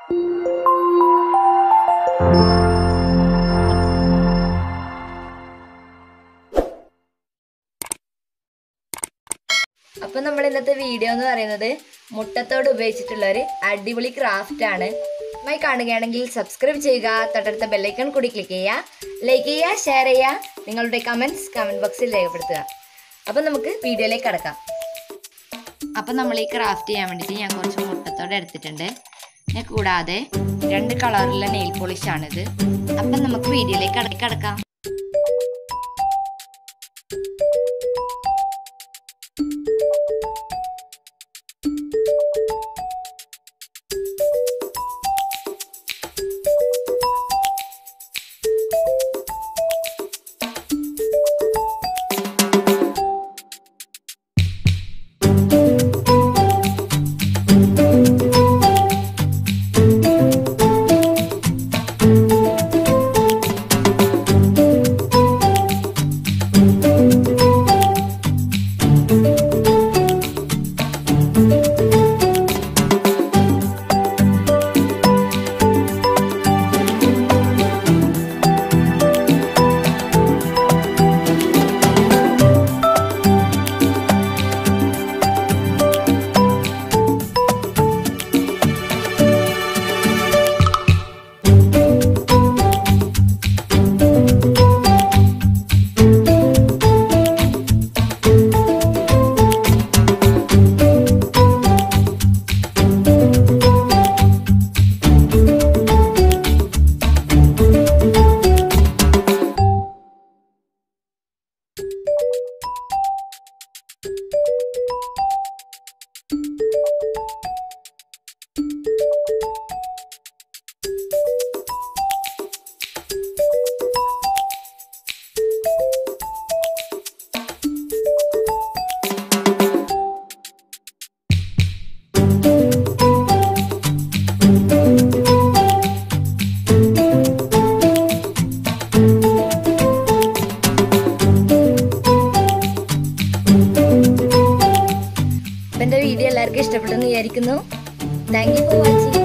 അപ്പൊ നമ്മൾ ഇന്നത്തെ വീഡിയോ എന്ന് പറയുന്നത് മുട്ടത്തോട് ഉപയോഗിച്ചിട്ടുള്ള ഒരു അടിപൊളി ക്രാഫ്റ്റ് ആണ് മായി കാണുകയാണെങ്കിൽ സബ്സ്ക്രൈബ് ചെയ്യുക തൊട്ടടുത്ത ബെല്ലൈക്കൺ കൂടി ക്ലിക്ക് ചെയ്യുക ലൈക്ക് ചെയ്യുക ഷെയർ ചെയ്യുക നിങ്ങളുടെ കമൻറ്റ്സ് കമൻറ്റ് ബോക്സിൽ രേഖപ്പെടുത്തുക അപ്പം നമുക്ക് വീഡിയോയിലേക്ക് കടക്കാം അപ്പം നമ്മൾ ഈ ക്രാഫ്റ്റ് ചെയ്യാൻ വേണ്ടിയിട്ട് ഞാൻ കുറച്ച് മുട്ടത്തോടെ എടുത്തിട്ടുണ്ട് പിന്നെ കൂടാതെ രണ്ട് കളറിലുള്ള നെയിൽ പോളിഷ് ആണിത് അപ്പം നമുക്ക് വീഡിയോയിലേക്ക് കട- കടക്കാം അപ്പം എൻ്റെ വീഡിയോ എല്ലാവർക്കും ഇഷ്ടപ്പെട്ടെന്ന് വിചാരിക്കുന്നു താങ്ക് യു ഫോർ വാച്ചിങ്